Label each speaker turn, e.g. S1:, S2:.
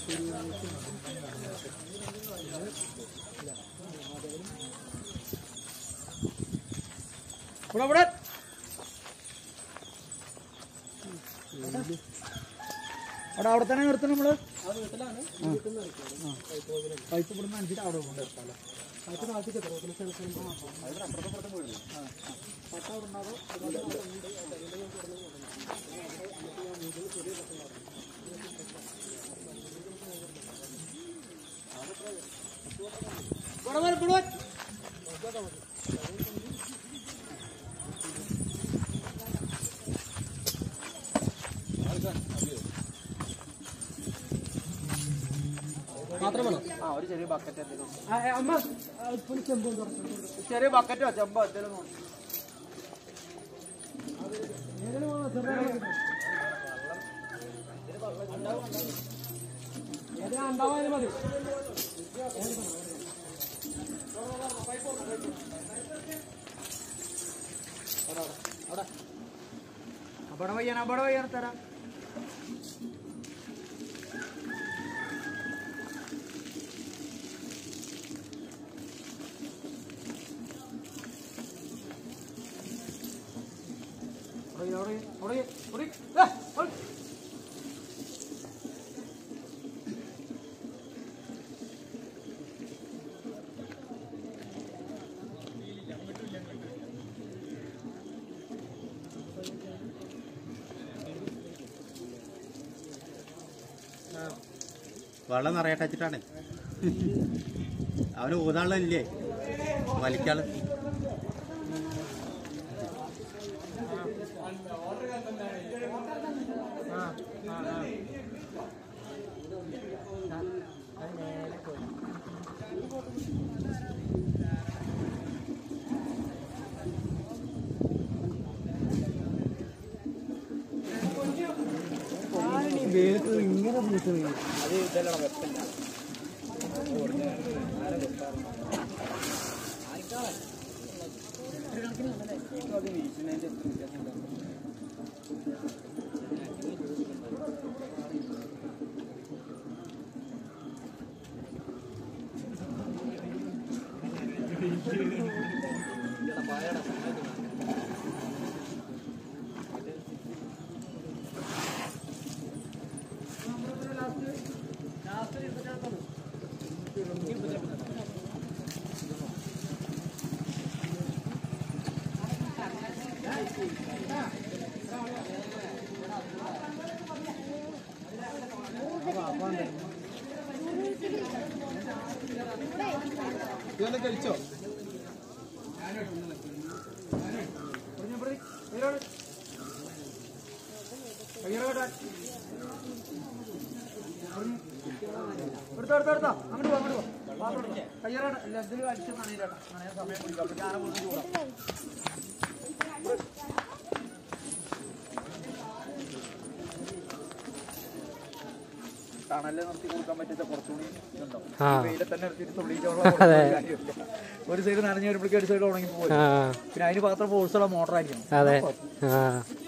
S1: ഇവിടെ ഇവിടെ അവിടെ അവിടെ തന്നെ നിർത്തണം നമ്മള് പൈപ്പ് ഇവിടെ നിന്ന് അഞ്ചിട്ട് അവിടെ കൊണ്ട് നിർത്താലോ ഇവിടെ വരെ ഇവിടെ വരെ. മാത്രം വേണം
S2: ആ ഒരു ചെറിയ ബക്കറ്റ് എന്തെങ്കിലും
S1: ആ, ഏ, അമ്മ ആ, ഇപ്പൊ ചെമ്പ് കൊണ്ട് തുറക്ക്.
S2: ചെറിയ ബക്കറ്റോ ചെമ്പോ എന്തെങ്കിലും നോക്ക്.
S1: ഏതിന് വേണം? ചെറുതായിട്ട് മതി. ഏതിനാ ഉണ്ടാവാനും മതി
S2: അവിടെ വയ്യാണ് അവിടെ വയ്യാണ് തരാം അവിടെ അവിടെ അവിടെ അവിടെ ആ, അവിടെ.
S3: വെള്ളം നിറയട്ടെ വെച്ചിട്ടാണ് അവന് ഊതാളില്ലേ വലിക്കാള്
S2: അത് ഇതല്ലടാ വെപ്പല്ല
S1: ഇതൊന്ന് കഴിച്ചോ
S2: എടുത്തോ എടുത്തോ എടുത്തോ അങ്ങോട്ട് പോ അങ്ങോട്ട് പോ കയ്യറോടെ ഇതിൽ അടിച്ച് നനയിലോട്ടെ നനയാൻ സമയം പിടിക്കും അപ്പൊ ഞാൻ ഒന്ന് ചൂടാം തണല് നിർത്തി കൊടുക്കാൻ പറ്റിയ കുറച്ചുകൂടി ഇതുണ്ടാവും ഈ വെയിലെ തന്നെ എടുത്തിട്ട് തുള്ളിയിട്ടുള്ള കാര്യമില്ല ഒരു സൈഡ് നനഞ്ഞു വരുമ്പോഴേക്കും ഒരു സൈഡ് ഉണങ്ങി പോകും പിന്നെ അതിന് മാത്രം ഫോഴ്സുള്ള മോട്ടർ ആയിരിക്കും
S4: അതെ ആ